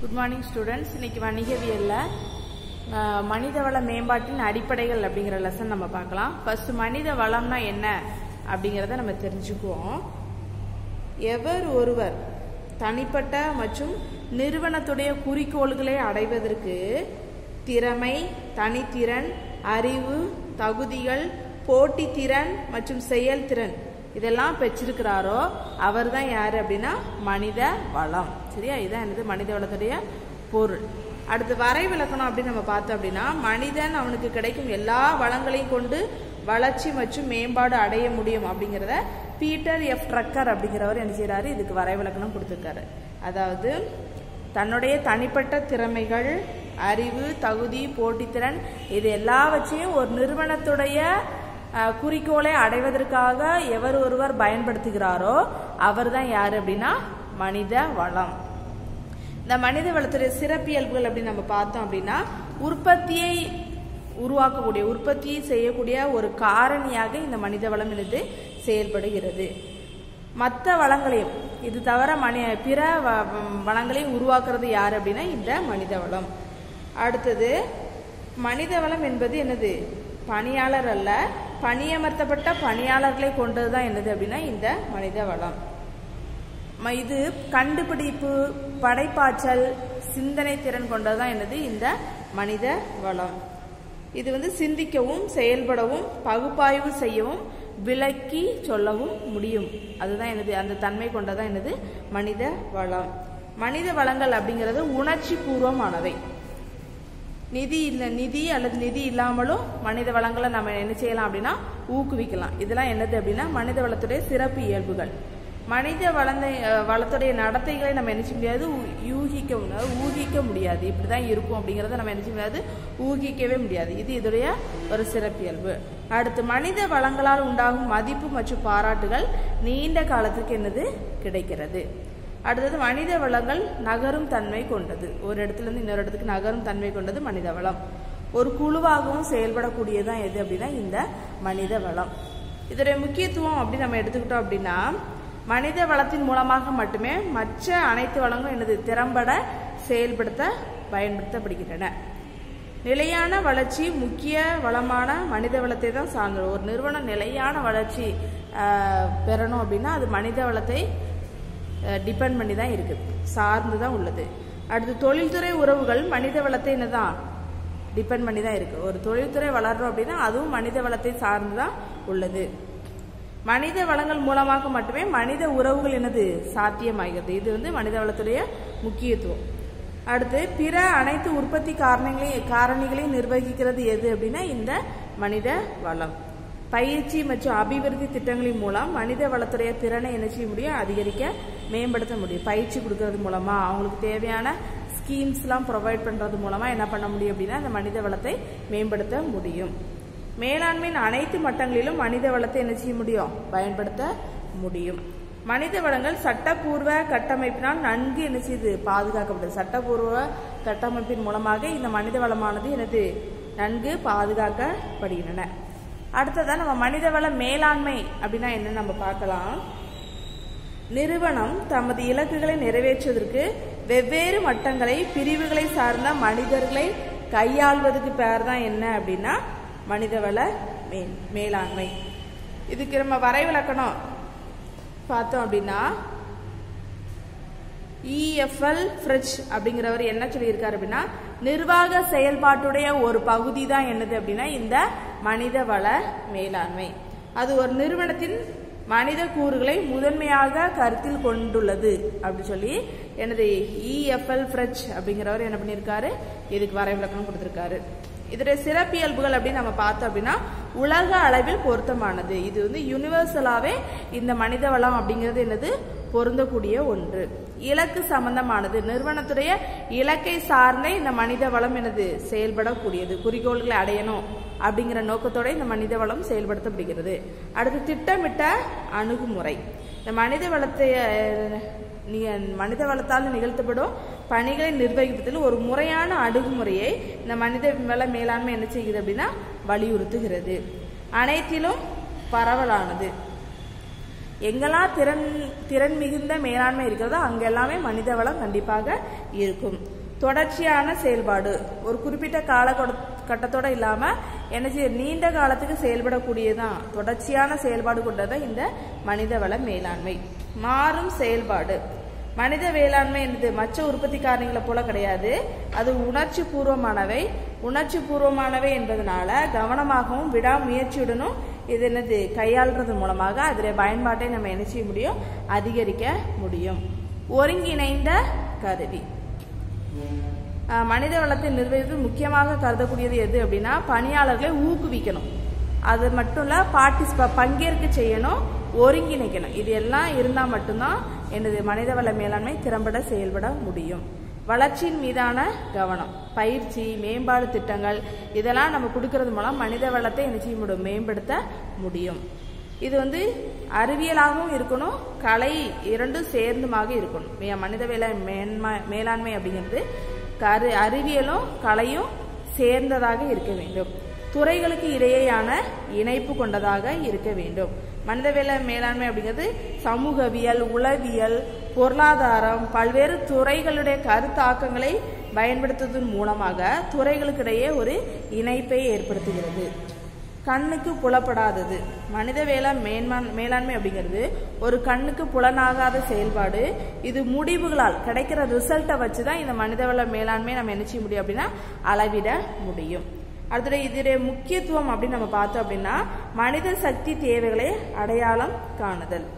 good morning students இன்னைக்கு வணிகவியலில் மனித வள மேம்பாட்டின் அடிப்படைகள் அப்படிங்கிற லெசன் நம்ம பார்க்கலாம் ஃபர்ஸ்ட் மனித வளம்னா என்ன அப்படிங்கிறத நம்ம தெரிஞ்சுக்குவோம் எவர் ஒருவர் தனிப்பட்ட மற்றும் நிறுவனத்துடைய குறிக்கோள்களை அடைவதற்கு திறமை தனித்திறன் அறிவு தகுதிகள் போட்டித்திறன் மற்றும் செயல்திறன் இதெல்லாம் பெற்றிருக்கிறாரோ அவர் தான் யார் அப்படின்னா மனித வளம் சரியா இதுதான் என்னது மனித வளத்துடைய பொருள் அடுத்து வரை விளக்கணும் அப்படின்னு நம்ம பார்த்தோம் அப்படின்னா மனிதன் அவனுக்கு கிடைக்கும் எல்லா வளங்களையும் கொண்டு வளர்ச்சி மற்றும் மேம்பாடு அடைய முடியும் அப்படிங்கிறத பீட்டர் எஃப் ட்ரக்கர் அப்படிங்கிறவர் என்ன செய்யறாரு இதுக்கு வரை விளக்கணம் கொடுத்துருக்காரு அதாவது தன்னுடைய தனிப்பட்ட திறமைகள் அறிவு தகுதி போட்டித்திறன் இது எல்லாவற்றையும் ஒரு நிறுவனத்துடைய அஹ், குறிக்கோளை அடைவதற்காக எவர் ஒருவர் பயன்படுத்துகிறாரோ அவர் தான் யார் அப்படின்னா மனித வளம் இந்த மனித வளத்துடைய சிறப்பியல்புகள் அப்படின்னு நம்ம பார்த்தோம் அப்படின்னா உற்பத்தியை உருவாக்கக்கூடிய உற்பத்தியை செய்யக்கூடிய ஒரு காரணியாக இந்த மனித வளம் என்பது செயல்படுகிறது மற்ற வளங்களையும் இது தவிர மனி பிற வ- வ- வளங்களையும் உருவாக்குறது யார் அப்படின்னா இந்த மனித வளம் அடுத்தது மனித வளம் என்பது என்னது பணியாளர் அல்ல பணியமர்த்தப்பட்ட பணியாளர்களை கொண்டது தான் என்னது அப்படின்னா இந்த மனித வளம் ம- இது கண்டுபிடிப்பு படைப்பாற்றல் சிந்தனை திறன் கொண்டதுதான் என்னது இந்த மனித வளம் இது வந்து சிந்திக்கவும் செயல்படவும் பகுப்பாய்வு செய்யவும் விளக்கி சொல்லவும் முடியும் அதுதான் என்னது அந்த தன்மை கொண்டதான் என்னது மனித வளம் மனித வளங்கள் அப்படிங்கிறது உணர்ச்சி பூர்வமானவை நிதி இல்லை நிதி அல்லது நிதி இல்லாமலும் மனித வளங்களை நம்ம என்ன செய்யலாம் அப்படின்னா ஊக்குவிக்கலாம் இதெல்லாம் என்னது அப்படின்னா மனித வளத்துடைய சிறப்பு இயல்புகள் மனித வளத்தை அஹ், வளத்துடைய நடத்தைகளை நம்ம என்ன செய்ய முடியாது ஊ- யூகிக்க முடியாது ஊகிக்க முடியாது இப்படிதான் இருக்கும் அப்படிங்கறத நம்ம என்ன செய்ய முடியாது ஊகிக்கவே முடியாது இது இதோடைய ஒரு சிறப்பியல்பு அடுத்து மனித வளங்களால் உண்டாகும் மதிப்பு மற்றும் பாராட்டுகள் நீண்ட காலத்துக்கு என்னது கிடைக்கிறது அடுத்தது மனித வளங்கள் நகரும் தன்மை கொண்டது ஒரு இடத்துல இருந்து இன்னொரு இடத்துக்கு நகரும் தன்மை கொண்டது மனித வளம் ஒரு குழுவாகவும் செயல்படக்கூடியதான் எது அப்படின்னா இந்த மனித வளம் இதோடைய முக்கியத்துவம் அப்படி நம்ம எடுத்துக்கிட்டோம் அப்படின்னா மனித வளத்தின் மூலமாக மட்டுமே மற்ற அனைத்து வளங்களும் என்னது திறம்பட செயல்படுத்த பயன்படுத்தப்படுகின்றன நிலையான வளர்ச்சி முக்கிய வளமான மனித வளத்தை தான் சார்ந்தது ஒரு நிறுவனம் நிலையான வளர்ச்சி ஆஹ், பெறணும் அப்படின்னா அது மனித வளத்தை டிபெண்ட் பண்ணி தான் இருக்குது சார்ந்து தான் உள்ளது அடுத்து தொழில்துறை உறவுகள் மனித வளத்தை என்னதான் டிபெண்ட் பண்ணி தான் இருக்கு ஒரு தொழில்துறை வளர்றோம் அப்படின்னா அதுவும் மனித வளத்தை சார்ந்து தான் உள்ளது மனித வளங்கள் மூலமாக மட்டுமே மனித உறவுகள் என்னது சாத்தியமாகிறது இது வந்து மனித வளத்துடைய முக்கியத்துவம் அடுத்து பிற அனைத்து உற்பத்தி காரணிகளையும் காரணிகளையும் நிர்வகிக்கிறது எது அப்படின்னா இந்த மனித வளம் பயிற்சி மற்றும் அபிவிருத்தி திட்டங்களின் மூலம் மனித வளத்துடைய திறனை என்ன செய்ய முடியும் அதிகரிக்க மேம்படுத்த முடியும் பயிற்சி கொடுக்கறது மூலமா அவங்களுக்கு தேவையான ஸ்கீம்ஸ்லாம் ப்ரொவைட் பண்றது மூலமா என்ன பண்ண முடியும் அப்படின்னா அந்த மனித வளத்தை மேம்படுத்த முடியும் மேலாண்மையின் அனைத்து மட்டங்களிலும் மனித வளத்தை என்ன செய்ய முடியும் பயன்படுத்த முடியும் மனித வளங்கள் சட்டப்பூர்வ கட்டமைப்பினால் நன்கு என்ன செய்யுது பாதுகாக்கப்படுது சட்டப்பூர்வ கட்டமைப்பின் மூலமாக இந்த மனித வளமானது எனது நன்கு பாதுகாக்கப்படுகின்றன அடுத்ததா நம்ம மனித வள மேலாண்மை அப்படின்னா என்னன்னு நம்ம பார்க்கலாம் நிறுவனம் தமது இலக்குகளை நிறைவேற்றுவதற்கு வெவ்வேறு மட்டங்களை பிரிவுகளை சார்ந்த மனிதர்களை கையாள்வதற்கு பேர் தான் என்ன அப்படின்னா மனிதவள மே மேலாண்மை இதுக்கு நம்ம வரைவிலக்கணம் பார்த்தோம் அப்படின்னா இஎஃப்எல் ஃப்ரிட்ஜ் அப்படிங்கிறவர் என்ன சொல்லியிருக்காரு அப்படின்னா நிர்வாக செயல்பாட்டுடைய ஒரு பகுதி தான் என்னது அப்படின்னா இந்த மனித வள மேலாண்மை அது ஒரு நிறுவனத்தின் மனித கூறுகளை முதன்மையாக கருத்தில் கொண்டுள்ளது அப்படி சொல்லி எனது இஎஃப்எல் ஃப்ரிட்ஜ் அப்படிங்கிறவர் என்ன பண்ணியிருக்காரு இதுக்கு வரைவிலக்கணம் கொடுத்திருக்காரு இதோட சிறப்பியல்புகள் அப்படின்னு நம்ம பார்த்தோம் அப்படின்னா உலக அளவில் பொருத்தமானது இது வந்து யுனிவர்சலாவே இந்த மனித வளம் அப்படிங்கிறது என்னது பொருந்தக்கூடிய ஒன்று இலக்கு சம்பந்தமானது நிறுவனத்துடைய இலக்கை சார்ந்தே இந்த மனித வளம் என்னது செயல்படக்கூடியது குறிக்கோள்களை அடையணும் அப்படிங்கிற நோக்கத்தோட இந்த மனித வளம் செயல்படுத்தப்படுகிறது அடுத்து திட்டமிட்ட அணுகுமுறை இந்த மனித வளத்தை அஹ், நி- மனித வளத்தால் நிகழ்த்தப்படும் பணிகளை நிர்வகிப்பதில் ஒரு முறையான அணுகுமுறையை இந்த மனித வள மேலாண்மை என்ன செய்கிறது அப்படின்னா வலியுறுத்துகிறது அனைத்திலும் பரவலானது எங்கெல்லாம் திறன் திறன் மிகுந்த மேலாண்மை இருக்கிறதோ அங்க எல்லாமே மனித வளம் கண்டிப்பாக இருக்கும் தொடர்ச்சியான செயல்பாடு ஒரு குறிப்பிட்ட கால கட்டத்தோட இல்லாம என்ன செய்ய நீண்ட காலத்துக்கு செயல்படக்கூடியதான் தொடர்ச்சியான செயல்பாடு கொண்டதான் இந்த மனித வள மேலாண்மை மாறும் செயல்பாடு மனித வேளாண்மை என்பது மற்ற உற்பத்தி காரணிகளை போல கிடையாது அது உணர்ச்சி பூர்வமானவை உணர்ச்சி பூர்வமானவை என்பதனால கவனமாகவும் விடாமுயற்சியுடனும் இது என்னது கையாளுறது மூலமாக அதனுடைய பயன்பாட்டை நம்ம என்ன செய்ய முடியும் அதிகரிக்க முடியும் ஒருங்கிணைந்த கருவி அஹ் மனித வளத்தை நிர்வகித்து முக்கியமாக கருதக்கூடியது எது அப்படின்னா பணியாளர்களை ஊக்குவிக்கணும் அது மட்டும் இல்ல பார்ட்டிசிப பங்கேற்க செய்யணும் ஒருங்கிணைக்கணும் இது எல்லாம் இருந்தால் மட்டும்தான் எனது மனித வள மேலாண்மை திறம்பட செயல்பட முடியும் வளர்ச்சியின் மீதான கவனம் பயிற்சி மேம்பாடு திட்டங்கள் இதெல்லாம் நம்ம கொடுக்கறது மூலம் மனித வளத்தை என்ன செய்ய முடியும் மேம்படுத்த முடியும் இது வந்து அறிவியலாகவும் இருக்கணும் கலை இரண்டும் சேர்ந்துமாக இருக்கணும் மே- மனித வேலை மேன்மை மேலாண்மை அப்படிங்கிறது கரு அறிவியலும் கலையும் சேர்ந்ததாக இருக்க வேண்டும் துறைகளுக்கு இடையேயான இணைப்பு கொண்டதாக இருக்க வேண்டும் மனித வேலை மேலாண்மை அப்படிங்கிறது சமூகவியல் உளவியல் பொருளாதாரம் பல்வேறு துறைகளுடைய கருத்தாக்கங்களை பயன்படுத்துவதன் மூலமாக துறைகளுக்கிடையே ஒரு இணைப்பை ஏற்படுத்துகிறது கண்ணுக்கு புலப்படாதது மனித வேளா மேன்மா மேலாண்மை அப்படிங்கிறது ஒரு கண்ணுக்கு புலனாகாத செயல்பாடு இது முடிவுகளால் கிடைக்கிற ரிசல்ட்டை வச்சு தான் இந்த மனித வள மேலாண்மை நம்ம என்ன செய்ய முடியும் அப்படின்னா அளவிட முடியும் அடுத்தது இதோடைய முக்கியத்துவம் அப்படின்னு நம்ம பார்த்தோம் அப்படின்னா மனித சக்தி தேவைகளை அடையாளம் காணுதல்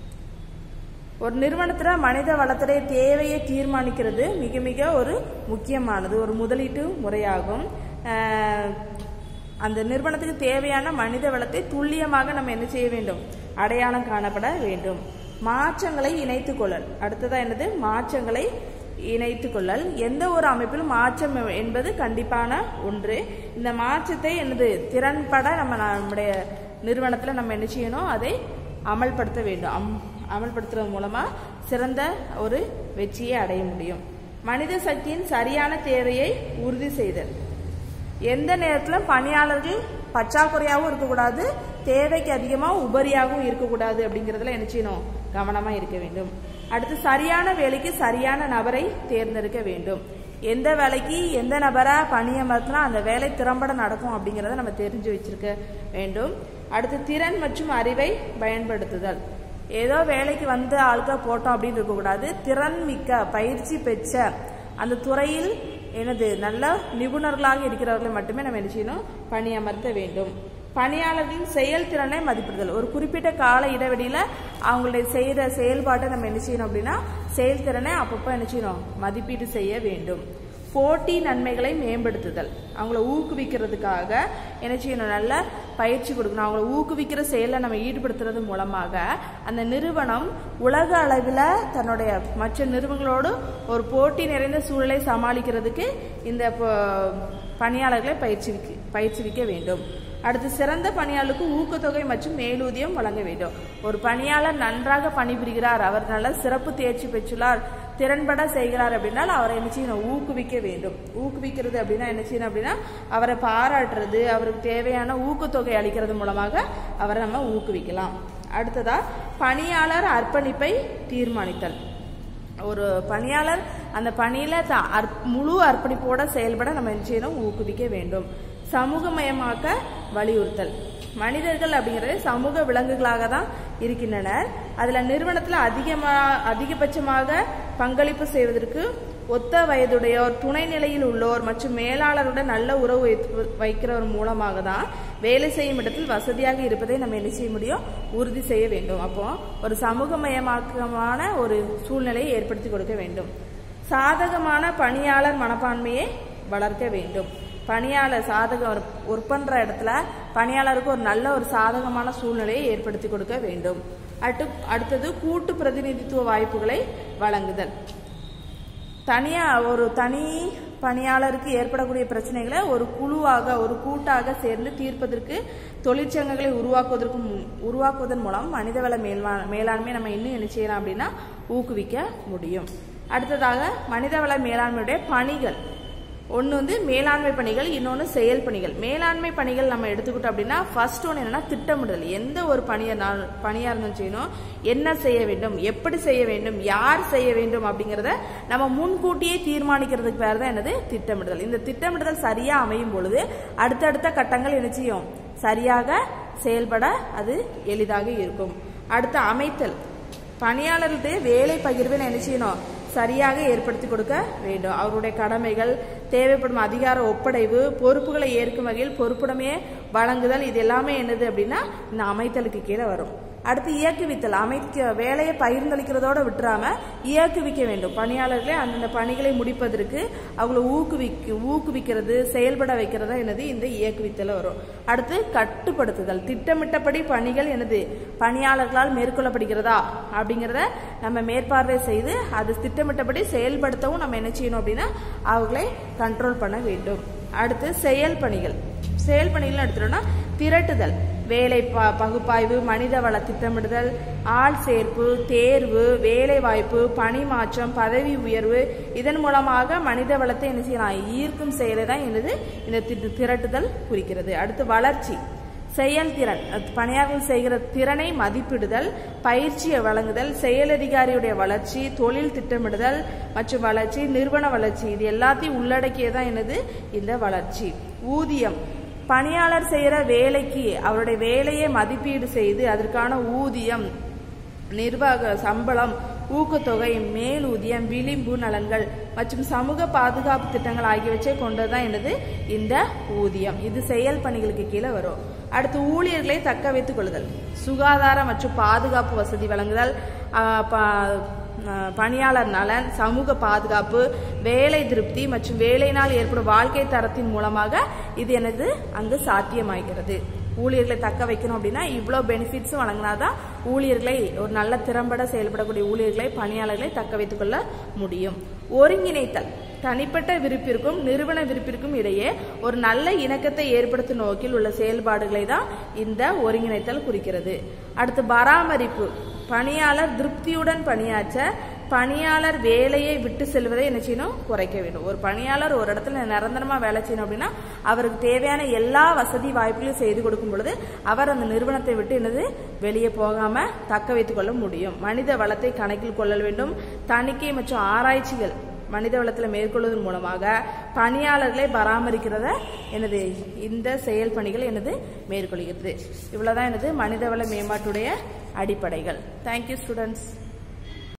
ஒரு நிறுவனத்துல மனித வளத்துடைய தேவையை தீர்மானிக்கிறது மிக மிக ஒரு முக்கியமானது ஒரு முதலீட்டு முறையாகும் அஹ், அந்த நிறுவனத்துக்கு தேவையான மனித வளத்தை துல்லியமாக நம்ம என்ன செய்ய வேண்டும் அடையாளம் காணப்பட வேண்டும் மாற்றங்களை இணைத்துக் கொள்ளல் அடுத்ததா என்னது மாற்றங்களை இணைத்துக் கொள்ளல் எந்த ஒரு அமைப்பிலும் மாற்றம் என்பது கண்டிப்பான ஒன்று இந்த மாற்றத்தை என்னது திறன்பட நம்ம நம்முடைய நிறுவனத்துல நம்ம என்ன செய்யணும் அதை அமல்படுத்த வேண்டும் அம் அமல்படுத்துறது மூலமா சிறந்த ஒரு வெற்றியை அடைய முடியும் மனித சக்தியின் சரியான தேவையை உறுதி செய்தல் எந்த நேரத்திலும் பணியாளர்கள் பற்றாக்குறையாகவும் இருக்கக்கூடாது தேவைக்கு அதிகமாக உபரியாகவும் இருக்கக்கூடாது அப்படிங்கிறதுல என்ன செய்யணும் கவனமாக இருக்க வேண்டும் அடுத்து சரியான வேலைக்கு சரியான நபரை தேர்ந்தெடுக்க வேண்டும் எந்த வேலைக்கு எந்த நபரை பணியமர்த்தினா அந்த வேலை திறம்பட நடக்கும் அப்படிங்கிறத நம்ம தெரிஞ்சு வச்சிருக்க வேண்டும் அடுத்து திறன் மற்றும் அறிவை பயன்படுத்துதல் ஏதோ வேலைக்கு வந்த ஆட்கள் போட்டோம் அப்படின்னு இருக்கக்கூடாது திறன் மிக்க பயிற்சி பெற்ற அந்த துறையில் எனது நல்ல நிபுணர்களாக இருக்கிறவர்களை மட்டுமே நம்ம என்ன செய்யணும் பணியமர்த்த வேண்டும் பணியாளர்களின் செயல்திறனை மதிப்பிடுதல் ஒரு குறிப்பிட்ட கால இடைவெளியில அவங்களுடைய செய்யற செயல்பாட்டை நம்ம என்ன செய்யணும் அப்படின்னா செயல்திறனை அப்பப்போ என்ன செய்யணும் மதிப்பீடு செய்ய வேண்டும் போட்டி நன்மைகளை மேம்படுத்துதல் அவங்கள ஊக்குவிக்கிறதுக்காக என்ன செய்யணும் நல்ல பயிற்சி கொடுக்கணும் அவங்கள ஊக்குவிக்கிற செயலை நம்ம ஈடுபடுத்துறது மூலமாக அந்த நிறுவனம் உலக அளவில் தன்னுடைய மற்ற நிறுவனங்களோடு ஒரு போட்டி நிறைந்த சூழலை சமாளிக்கிறதுக்கு இந்த ப- பணியாளர்களை பயிற்சிவிக்க பயிற்சிவிக்க வேண்டும் அடுத்து சிறந்த பணியாளருக்கு ஊக்கத்தொகை மற்றும் மேலூதியம் வழங்க வேண்டும் ஒரு பணியாளர் நன்றாக பணிபுரிகிறார் அவர் நல்ல சிறப்பு தேர்ச்சி பெற்றுள்ளார் திறன்பட செய்கிறார் அப்படின்னால் அவரை என்ன செய்யணும் ஊக்குவிக்க வேண்டும் ஊக்குவிக்கிறது அப்படின்னா என்ன செய்யணும் அப்படின்னா அவரை பாராட்டுறது அவருக்கு தேவையான ஊக்கத்தொகை அளிக்கிறது மூலமாக அவரை நம்ம ஊக்குவிக்கலாம் அடுத்ததா பணியாளர் அர்ப்பணிப்பை தீர்மானித்தல் ஒரு பணியாளர் அந்த பணியில த- அர்ப்- முழு அர்ப்பணிப்போட செயல்பட நம்ம என்ன செய்யணும் ஊக்குவிக்க வேண்டும் சமூகமயமாக்க வலியுறுத்தல் மனிதர்கள் அப்படிங்கிறது சமூக விலங்குகளாக தான் இருக்கின்றனர் அதுல நிறுவனத்துல அதிகமா அதிகபட்சமாக பங்களிப்பு செய்வதற்கு ஒத்த வயதுடையோர் துணை நிலையில் உள்ளோர் மற்றும் மேலாளருடன் நல்ல உறவு வைத்து- வைக்கிறவர் மூலமாக தான் வேலை செய்யும் இடத்தில் வசதியாக இருப்பதை நம்ம என்ன செய்ய முடியும் உறுதி செய்ய வேண்டும் அப்போ ஒரு சமூகமயமாக்கமான ஒரு சூழ்நிலையை ஏற்படுத்தி கொடுக்க வேண்டும் சாதகமான பணியாளர் மனப்பான்மையை வளர்க்க வேண்டும் பணியாளர் சாதகம் ஒர்க் பண்ற இடத்துல பணியாளருக்கு ஒரு நல்ல ஒரு சாதகமான சூழ்நிலையை ஏற்படுத்தி கொடுக்க வேண்டும் அடுத்து அடுத்தது கூட்டு பிரதிநிதித்துவ வாய்ப்புகளை வழங்குதல் தனியா ஒரு தனி பணியாளருக்கு ஏற்படக்கூடிய பிரச்சனைகளை ஒரு குழுவாக ஒரு கூட்டாக சேர்ந்து தீர்ப்பதற்கு தொழிற்சங்கங்களை உருவாக்குவதற்கு மு- உருவாக்குவதன் மூலம் மனிதவள மேல்வா மேலாண்மை நம்ம இன்னும் என்ன செய்யலாம் அப்படின்னா ஊக்குவிக்க முடியும் அடுத்ததாக மனிதவள மேலாண்மையுடைய பணிகள் ஒன்று வந்து மேலாண்மை பணிகள் இன்னொன்று செயல் பணிகள் மேலாண்மை பணிகள் நம்ம எடுத்துக்கிட்டோம் அப்படின்னா ஃபர்ஸ்ட் ஒன்று என்னன்னா திட்டமிடல் எந்த ஒரு பணியை நான் பணியாக இருந்தாலும் செய்யணும் என்ன செய்ய வேண்டும் எப்படி செய்ய வேண்டும் யார் செய்ய வேண்டும் அப்படிங்கிறத நம்ம முன்கூட்டியே தீர்மானிக்கிறதுக்கு பேர் தான் என்னது திட்டமிடுதல் இந்த திட்டமிடுதல் சரியா அமையும் பொழுது அடுத்தடுத்த கட்டங்கள் என்ன செய்யும் சரியாக செயல்பட அது எளிதாக இருக்கும் அடுத்து அமைத்தல் பணியாளர்களுடைய வேலை பகிர்வை என்ன செய்யணும் சரியாக ஏற்படுத்தி கொடுக்க வேண்டும் அவருடைய கடமைகள் தேவைப்படும் அதிகார ஒப்படைவு பொறுப்புகளை ஏற்கும் வகையில் பொறுப்புடமையே வழங்குதல் இது எல்லாமே என்னது அப்படின்னா இந்த அமைத்தலுக்கு கீழே வரும் அடுத்து இயக்குவித்தல் அமைக்க வேலையை பகிர்ந்தளிக்கிறதோட விட்டுறாம இயக்குவிக்க வேண்டும் பணியாளர்களை அந்தந்த பணிகளை முடிப்பதற்கு அவங்களை ஊக்குவிக்க ஊக்குவிக்கிறது செயல்பட வைக்கிறதா என்னது இந்த இயக்குவித்தல வரும் அடுத்து கட்டுப்படுத்துதல் திட்டமிட்டபடி பணிகள் என்னது பணியாளர்களால் மேற்கொள்ளப்படுகிறதா அப்படிங்கிறத நம்ம மேற்பார்வை செய்து அது திட்டமிட்டபடி செயல்படுத்தவும் நம்ம என்ன செய்யணும் அப்படின்னா அவர்களை கண்ட்ரோல் பண்ண வேண்டும் அடுத்து செயல் பணிகள் செயல் பணிகள் எடுத்துட்டோம்னா திரட்டுதல் வேலை ப- பகுப்பாய்வு மனித வள திட்டமிடுதல் ஆள் சேர்ப்பு தேர்வு வேலை வாய்ப்பு பணி மாற்றம் பதவி உயர்வு இதன் மூலமாக மனித வளத்தை என்ன செய்யலாம் ஈர்க்கும் செயலை தான் என்னது இந்த தி- திரட்டுதல் குறிக்கிறது அடுத்து வளர்ச்சி செயல்திறன் அது பணியாளர்கள் செய்கிற திறனை மதிப்பிடுதல் பயிற்சியை வழங்குதல் செயலதிகாரியுடைய வளர்ச்சி தொழில் திட்டமிடுதல் மற்றும் வளர்ச்சி நிறுவன வளர்ச்சி இது எல்லாத்தையும் உள்ளடக்கியதான் என்னது இந்த வளர்ச்சி ஊதியம் பணியாளர் செய்கிற வேலைக்கு அவருடைய வேலையை மதிப்பீடு செய்து அதற்கான ஊதியம் நிர்வாக சம்பளம் ஊக்கத்தொகை மேலூதியம் விளிம்பு நலன்கள் மற்றும் சமூக பாதுகாப்பு திட்டங்கள் ஆகியவற்றை கொண்டதுதான் என்னது இந்த ஊதியம் இது செயல் பணிகளுக்கு கீழே வரும் அடுத்து ஊழியர்களை தக்க வைத்துக் கொள்ளுதல் சுகாதார மற்றும் பாதுகாப்பு வசதி வழங்குதல் ஆ, ப- ஆ, பணியாளர் நலன் சமூக பாதுகாப்பு வேலை திருப்தி மற்றும் வேலையினால் ஏற்படும் வாழ்க்கை தரத்தின் மூலமாக இது எனது அங்கு சாத்தியமாகிறது ஊழியர்களை தக்க வைக்கணும் அப்படின்னா இவ்வளோ பெனிஃபிட்ஸும் வழங்கினாதான் ஊழியர்களை ஒரு நல்ல திறம்பட செயல்படக்கூடிய ஊழியர்களை பணியாளர்களை தக்க வைத்துக் கொள்ள முடியும் ஒருங்கிணைத்தல் தனிப்பட்ட விருப்பிற்கும் நிறுவன விருப்பிற்கும் இடையே ஒரு நல்ல இணக்கத்தை ஏற்படுத்தும் நோக்கில் உள்ள செயல்பாடுகளை தான் இந்த ஒருங்கிணைத்தல் குறிக்கிறது அடுத்து பராமரிப்பு பணியாளர் திருப்தியுடன் பணியாற்ற பணியாளர் வேலையை விட்டு செல்வதை என்ன செய்யணும் குறைக்க வேண்டும் ஒரு பணியாளர் ஒரு இடத்துல நிரந்தரமா வேலை செய்யணும் அப்படின்னா அவருக்கு தேவையான எல்லா வசதி வாய்ப்புகளையும் செய்து கொடுக்கும் பொழுது அவர் அந்த நிறுவனத்தை விட்டு என்னது வெளியே போகாம தக்க வைத்துக் கொள்ள முடியும் மனித வளத்தை கணக்கில் கொள்ள வேண்டும் தணிக்கை மற்றும் ஆராய்ச்சிகள் மனித வளத்தில் மேற்கொள்வதன் மூலமாக பணியாளர்களை பராமரிக்கிறத எனது இந்த செயல் பணிகள் எனது மேற்கொள்கிறது இவ்வளவுதான் எனது மனிதவள மேம்பாட்டுடைய அடிப்படைகள் தேங்க்யூ ஸ்டூடெண்ட்ஸ்